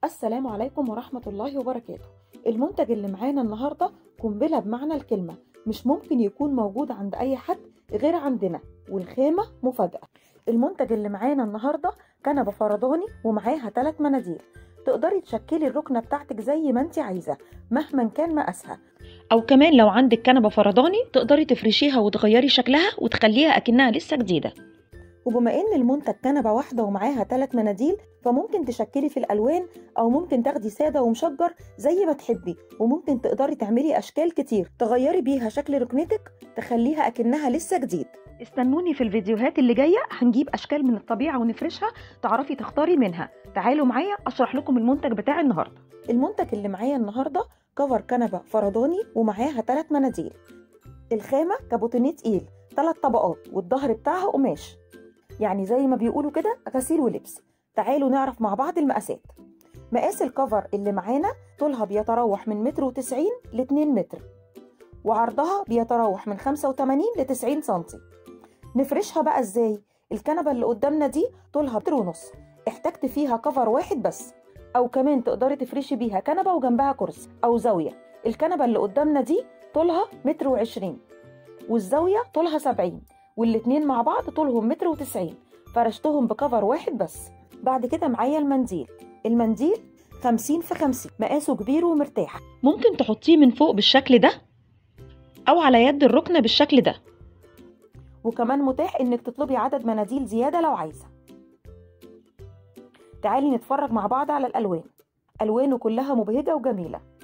السلام عليكم ورحمة الله وبركاته المنتج اللي معانا النهاردة قنبلة بمعنى الكلمة مش ممكن يكون موجود عند أي حد غير عندنا والخامة مفاجأة المنتج اللي معانا النهاردة كنبة فرداني ومعاها ثلاث مناديل تقدري تشكلي الركنة بتاعتك زي ما انت عايزة مهما كان مقاسها او كمان لو عندك كنبه فرداني تقدري تفرشيها وتغيري شكلها وتخليها اكنها لسه جديده وبما ان المنتج كنبه واحده ومعاها ثلاث مناديل فممكن تشكلي في الالوان او ممكن تاخدي ساده ومشجر زي ما تحبي وممكن تقدري تعملي اشكال كتير تغيري بيها شكل ركنتك تخليها اكنها لسه جديد استنوني في الفيديوهات اللي جايه هنجيب اشكال من الطبيعه ونفرشها تعرفي تختاري منها تعالوا معايا اشرح لكم المنتج بتاع النهارده المنتج اللي معايا النهارده كفر كنبه فرداني ومعاها ثلاث مناديل الخامه كابوتينيه تقيل ثلاث طبقات والظهر بتاعها قماش يعني زي ما بيقولوا كده غسيل ولبس تعالوا نعرف مع بعض المقاسات مقاس الكفر اللي معانا طولها بيتراوح من متر وتسعين لاتنين متر وعرضها بيتراوح من خمسة وتمانين لتسعين سنتي نفرشها بقى ازاي الكنبة اللي قدامنا دي طولها متر ونص احتجت فيها كفر واحد بس او كمان تقدري تفرشي بيها كنبة وجنبها كرسي او زاوية الكنبة اللي قدامنا دي طولها متر وعشرين والزاوية طولها سبعين والاتنين مع بعض طولهم متر وتسعين فرشتهم بكفر واحد بس بعد كده معايا المنديل المنديل خمسين في خمسين مقاسه كبير ومرتاح ممكن تحطيه من فوق بالشكل ده او على يد الركنه بالشكل ده وكمان متاح انك تطلبي عدد مناديل زيادة لو عايزة تعالي نتفرج مع بعض على الألوان ألوانه كلها مبهجة وجميلة